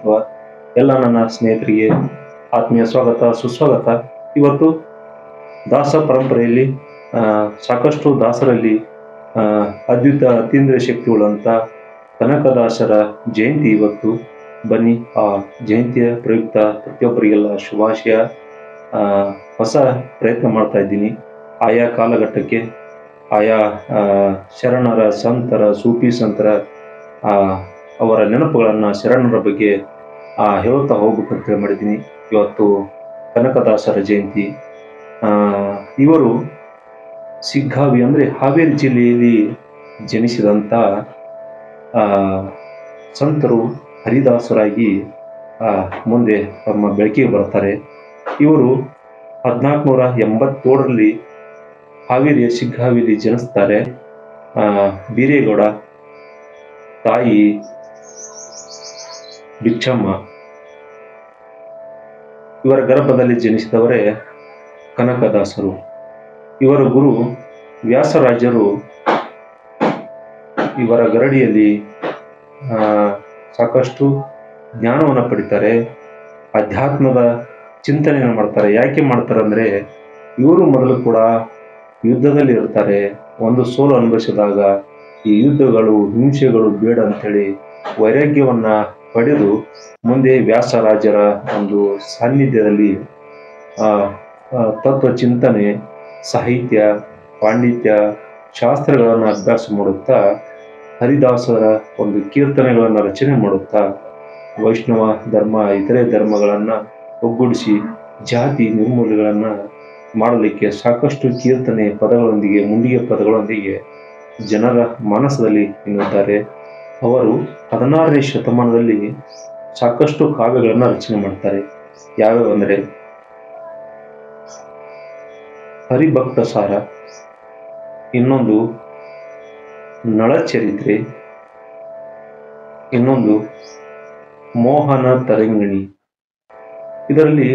ಮಹತ್ವ ಎಲ್ಲ ನನ್ನ ಸ್ನೇಹಿತರಿಗೆ ಆತ್ಮೀಯ ಸ್ವಾಗತ ಸುಸ್ವಾಗತ ಇವತ್ತು ದಾಸ ಪರಂಪರೆಯಲ್ಲಿ ಆ, ಸಾಕಷ್ಟು ದಾಸರಲ್ಲಿ ಆ, ಅದ್ಭುತ ಅತೀಂದ್ರಿಯ ಶಕ್ತಿಯುಳ್ಳಂಥ ಕನಕದಾಸರ ಜಯಂತಿ ಇವತ್ತು ಬನ್ನಿ ಆ ಜಯಂತಿಯ ಪ್ರಯುಕ್ತ ಪ್ರತಿಯೊಬ್ಬರಿಗೆಲ್ಲ ಶುಭಾಶಯ ಆ, ಹೊಸ ಪ್ರಯತ್ನ ಮಾಡ್ತಾ ಇದ್ದೀನಿ ಆಯಾ ಕಾಲಘಟ್ಟಕ್ಕೆ ಆಯಾ ಆ, ಶರಣರ ಸಂತರ ಸೂಫಿ ಸಂತರ ಆ, ಅವರ ನೆನಪುಗಳನ್ನು ಶರಣರ ಬಗ್ಗೆ ಆ, ಹೇಳುತ್ತಾ ಹೋಗ್ಬೇಕಂತೇಳಿ ಮಾಡಿದ್ದೀನಿ ಇವತ್ತು ಕನಕದಾಸರ ಜಯಂತಿ ಆ, ಇವರು ಸಿಗ್ಗಾವಿ ಅಂದರೆ ಹಾವೇರಿ ಜಿಲ್ಲೆಯಲ್ಲಿ ಜನಿಸಿದಂಥ ಆ, ಸಂತರು ಹರಿದಾಸರಾಗಿ ಆ, ಮುಂದೆ ತಮ್ಮ ಬೆಳಕಿಗೆ ಬರ್ತಾರೆ ಇವರು ಹದಿನಾಲ್ಕುನೂರ ಎಂಬತ್ತೇಳರಲ್ಲಿ ಹಾವೇರಿಯ ಸಿಗ್ಗಾವಿಯಲ್ಲಿ ಜನಿಸ್ತಾರೆ ಆ, ಬೀರೇಗೌಡ ತಾಯಿ ಬಿಚ್ಚಮ್ಮ ಇವರ ಗರ್ಭದಲ್ಲಿ ಜನಿಸಿದವರೇ ಕನಕದಾಸರು ಇವರ ಗುರು ವ್ಯಾಸರಾಜರು ಇವರ ಗರಡಿಯಲ್ಲಿ ಆ, ಸಾಕಷ್ಟು ಜ್ಞಾನವನ್ನು ಪಡಿತಾರೆ ಅಧ್ಯಾತ್ಮದ ಚಿಂತನೆಯನ್ನು ಮಾಡ್ತಾರೆ ಯಾಕೆ ಮಾಡ್ತಾರೆ ಅಂದರೆ ಇವರು ಮೊದಲು ಕೂಡ ಯುದ್ಧದಲ್ಲಿ ಇರ್ತಾರೆ ಒಂದು ಸೋಲು ಅನುಭವಿಸಿದಾಗ ಈ ಯುದ್ಧಗಳು ಹಿಂಸೆಗಳು ಬೇಡ ಅಂತೇಳಿ ವೈರಾಗ್ಯವನ್ನ ಪಡೆದು ಮುಂದೆ ವ್ಯಾಸರಾಜರ ಒಂದು ಸಾನ್ನಿಧ್ಯದಲ್ಲಿ ಆ, ಆ, ತತ್ವ ಚಿಂತನೆ ಸಾಹಿತ್ಯ ಪಾಂಡಿತ್ಯ ಶಾಸ್ತ್ರಗಳನ್ನು ಅಭ್ಯಾಸ ಮಾಡುತ್ತಾ ಹರಿದಾಸರ ಒಂದು ಕೀರ್ತನೆಗಳನ್ನು ರಚನೆ ಮಾಡುತ್ತಾ ವೈಷ್ಣವ ಧರ್ಮ ಇತರೆ ಧರ್ಮಗಳನ್ನು ಒಗ್ಗೂಡಿಸಿ ಜಾತಿ ನಿರ್ಮೂಲನೆಗಳನ್ನು ಮಾಡಲಿಕ್ಕೆ ಸಾಕಷ್ಟು ಕೀರ್ತನೆ ಪದಗಳೊಂದಿಗೆ ಮುಂಡಿಗೆ ಪದಗಳೊಂದಿಗೆ ಜನರ ಮಾನಸದಲ್ಲಿ ನಿಲ್ಲುತ್ತಾರೆ ಅವರು ಹದಿನಾರನೇ ಶತಮಾನದಲ್ಲಿ ಸಾಕಷ್ಟು ಕಾವ್ಯಗಳನ್ನು ರಚನೆ ಮಾಡ್ತಾರೆ ಯಾವ್ಯಾವ ಅಂದರೆ ಹರಿಭಕ್ತ ಸಾರ ಇನ್ನೊಂದು ನಳಚರಿತ್ರೆ ಇನ್ನೊಂದು ಮೋಹನ ತರಂಗಿಣಿ ಇದರಲ್ಲಿ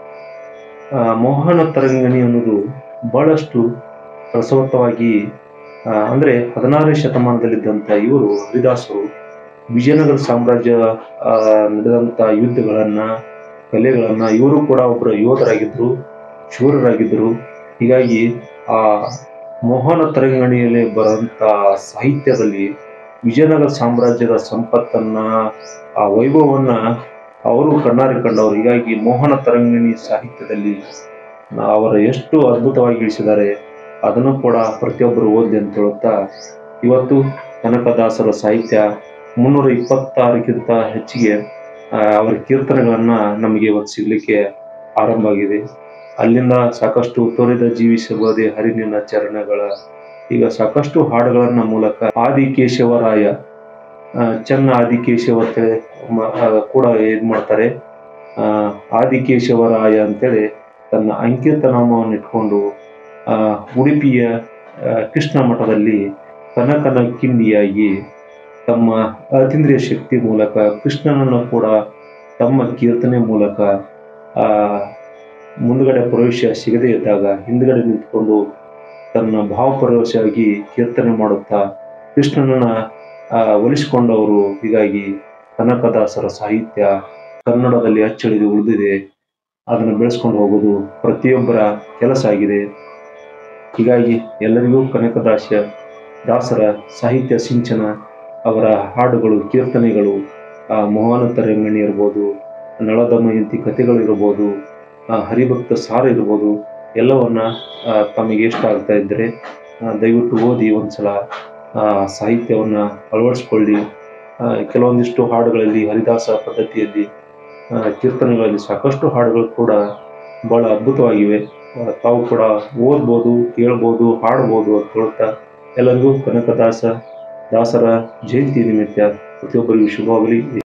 ಆ, ಮೋಹನ ತರಂಗಿಣಿ ಅನ್ನೋದು ಬಹಳಷ್ಟು ರಸವತ್ತವಾಗಿ ಆ, ಅಂದ್ರೆ ಹದಿನಾರನೇ ಶತಮಾನದಲ್ಲಿದ್ದಂಥ ಇವರು ಹರಿದಾಸರು ವಿಜಯನಗರ ಸಾಮ್ರಾಜ್ಯ ಆ, ನಡೆದಂಥ ಯುದ್ಧಗಳನ್ನ ಕಲೆಗಳನ್ನ ಇವರು ಕೂಡ ಒಬ್ಬರು ಯೋಧರಾಗಿದ್ದರು ಶೂರರಾಗಿದ್ದರು ಹೀಗಾಗಿ ಆ ಮೋಹನ ತರಂಗಣಿಯಲ್ಲಿ ಬರುವಂತ ಸಾಹಿತ್ಯದಲ್ಲಿ ವಿಜಯನಗರ ಸಾಮ್ರಾಜ್ಯದ ಸಂಪತ್ತನ್ನ ಆ ವೈಭವವನ್ನ ಅವರು ಕಣ್ಣಾರೆ ಕಂಡವರು ಹೀಗಾಗಿ ಮೋಹನ ತರಂಗಿಣಿ ಸಾಹಿತ್ಯದಲ್ಲಿ ಅವರ ಎಷ್ಟು ಅದ್ಭುತವಾಗಿ ಇಳಿಸಿದ್ದಾರೆ ಅದನ್ನು ಕೂಡ ಪ್ರತಿಯೊಬ್ಬರು ಓದಲಿ ಅಂತ ಹೇಳುತ್ತಾ ಇವತ್ತು ಕನಕದಾಸರ ಸಾಹಿತ್ಯ ಮುನ್ನೂರ ಇಪ್ಪತ್ತಾರಕ್ಕಿಂತ ಹೆಚ್ಚಿಗೆ ಆ, ಅವರ ಕೀರ್ತನೆಗಳನ್ನ ನಮಗೆ ಇವತ್ತು ಸಿಗ್ಲಿಕ್ಕೆ ಆರಂಭ ಆಗಿದೆ ಅಲ್ಲಿಂದ ಸಾಕಷ್ಟು ತೋರಿದ ಜೀವಿಸಬಹುದೇ ಹರಿನಿನ ಚರಣಗಳ ಈಗ ಸಾಕಷ್ಟು ಹಾಡುಗಳನ್ನ ಮೂಲಕ ಆದಿಕೇಶವರಾಯ ಆ, ಚೆನ್ನ ಆದಿಕೇಶವ ಅಂತೇಳಿ ಮ- ಆ, ಕೂಡ ಇದು ಮಾಡ್ತಾರೆ ಆ, ಆದಿಕೇಶವರಾಯ ಅಂತೇಳಿ ತನ್ನ ಅಂಕಿತ ನಾಮವನ್ನು ಇಟ್ಕೊಂಡು ಆ, ಉಡುಪಿಯ ಆ, ಕೃಷ್ಣ ಮಠದಲ್ಲಿ ಕನಕನ ಕಿಂಡಿಯಾಗಿ ತಮ್ಮ ಅತೀಂದ್ರಿಯ ಶಕ್ತಿ ಮೂಲಕ ಕೃಷ್ಣನನ್ನು ಕೂಡ ತಮ್ಮ ಕೀರ್ತನೆ ಮೂಲಕ ಆ ಮುಂದುಗಡೆ ಪ್ರವೇಶ ಸಿಗದೇ ಇದ್ದಾಗ ಹಿಂದ್ಗಡೆ ನಿಂತ್ಕೊಂಡು ತನ್ನ ಭಾವಪರವಶವಾಗಿ ಕೀರ್ತನೆ ಮಾಡುತ್ತಾ ಕೃಷ್ಣನನ್ನ ಆ, ಒಲಿಸಿಕೊಂಡವರು ಹೀಗಾಗಿ ಕನಕದಾಸರ ಸಾಹಿತ್ಯ ಕನ್ನಡದಲ್ಲಿ ಅಚ್ಚಳಿದು ಉಳಿದಿದೆ ಅದನ್ನು ಬೆಳೆಸ್ಕೊಂಡು ಹೋಗೋದು ಪ್ರತಿಯೊಬ್ಬರ ಕೆಲಸ ಆಗಿದೆ ಹೀಗಾಗಿ ಎಲ್ಲರಿಗೂ ಕನಕದಾಸ ದಾಸರ ಸಾಹಿತ್ಯ ಸಿಂಚನ ಅವರ ಹಾಡುಗಳು ಕೀರ್ತನೆಗಳು ಆ, ಮೋಹನ ತರಂಗಿಣಿ ಇರ್ಬೋದು ನಳದಮಯಂತಿ ಕಥೆಗಳು ಇರ್ಬೋದು ಆ, ಹರಿಭಕ್ತ ಸಾರ ಇರ್ಬೋದು ಎಲ್ಲವನ್ನ ಆ, ತಮಗೆ ಇಷ್ಟ ಆಗ್ತಾ ಇದ್ದರೆ ಆ, ದಯವಿಟ್ಟು ಓದಿ ಒಂದ್ಸಲ ಆ, ಸಾಹಿತ್ಯವನ್ನ ಅಳವಡಿಸ್ಕೊಳ್ಳಿ ಆ, ಕೆಲವೊಂದಿಷ್ಟು ಹಾಡುಗಳಲ್ಲಿ ಹರಿದಾಸ ಪದ್ಧತಿಯಲ್ಲಿ ಆ, ಕೀರ್ತನೆಗಳಲ್ಲಿ ಸಾಕಷ್ಟು ಹಾಡುಗಳು ಕೂಡ ಬಹಳ ಅದ್ಭುತವಾಗಿವೆ ಆ, ತಾವು ಕೂಡ ಓದ್ಬೋದು ಕೇಳ್ಬೋದು ಹಾಡ್ಬೋದು ಅಂತ ಹೇಳ್ತಾ ಎಲ್ಲರಿಗೂ ಕನಕದಾಸ ದಾಸರ ಜಯಂತಿ ನಿಮಿತ್ತ ಪ್ರತಿಯೊಬ್ಬರಿಗೂ ಶುಭವಾಗಲಿ